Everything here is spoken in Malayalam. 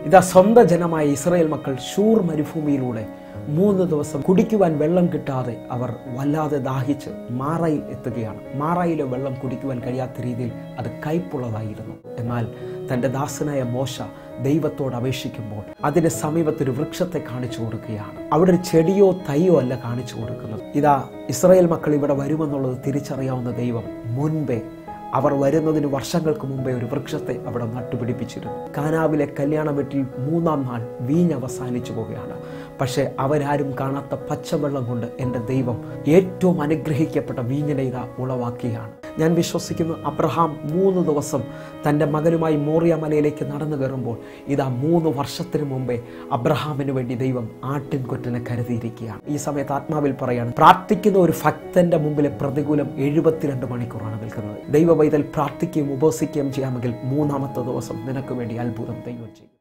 ഇതാ സ്വന്തം ജനമായ ഇസ്രായേൽ മക്കൾ ഷൂർ മരുഭൂമിയിലൂടെ മൂന്ന് ദിവസം കുടിക്കുവാൻ വെള്ളം കിട്ടാതെ അവർ വല്ലാതെ ദാഹിച്ച് മാറയിൽ എത്തുകയാണ് മാറയിലെ വെള്ളം കുടിക്കുവാൻ കഴിയാത്ത രീതിയിൽ അത് കയ്പുള്ളതായിരുന്നു എന്നാൽ തൻ്റെ ദാസനായ മോശ ദൈവത്തോട് അപേക്ഷിക്കുമ്പോൾ അതിന് സമീപത്ത് ഒരു വൃക്ഷത്തെ കാണിച്ചു കൊടുക്കുകയാണ് അവിടെ ഒരു ചെടിയോ തൈയോ അല്ല കാണിച്ചു കൊടുക്കുന്നത് ഇതാ ഇസ്രായേൽ മക്കൾ ഇവിടെ വരുമെന്നുള്ളത് തിരിച്ചറിയാവുന്ന ദൈവം മുൻപേ അവർ വരുന്നതിന് വർഷങ്ങൾക്ക് മുമ്പേ ഒരു വൃക്ഷത്തെ അവിടെ നട്ടുപിടിപ്പിച്ചിരുന്നു കാനാവിലെ കല്യാണ വീട്ടിൽ മൂന്നാം നാൾ വീഞ്ഞ് അവസാനിച്ചു പോവുകയാണ് പക്ഷേ അവരാരും കാണാത്ത പച്ചവെള്ളം കൊണ്ട് എൻ്റെ ദൈവം ഏറ്റവും അനുഗ്രഹിക്കപ്പെട്ട വീഞ്ഞിനെ ഇതാ ഉളവാക്കിയാണ് ഞാൻ വിശ്വസിക്കുന്നു അബ്രഹാം മൂന്ന് ദിവസം തൻ്റെ മകനുമായി മോറിയ മലയിലേക്ക് നടന്നു കയറുമ്പോൾ ഇതാ മൂന്ന് വർഷത്തിന് മുമ്പേ അബ്രഹാമിന് വേണ്ടി ദൈവം ആട്ടിൻകൊറ്റനെ കരുതിയിരിക്കുകയാണ് ഈ സമയത്ത് ആത്മാവിൽ പറയാണ് പ്രാർത്ഥിക്കുന്ന ഒരു ഭക്തന്റെ മുമ്പിലെ പ്രതികൂലം എഴുപത്തിരണ്ട് മണിക്കൂറാണ് നിൽക്കുന്നത് ദൈവ പൈതൽ പ്രാർത്ഥിക്കുകയും ഉപസിക്കുകയും ചെയ്യാമെങ്കിൽ മൂന്നാമത്തെ ദിവസം നിനക്ക് വേണ്ടി അത്ഭുതം ദൈവം ചെയ്യും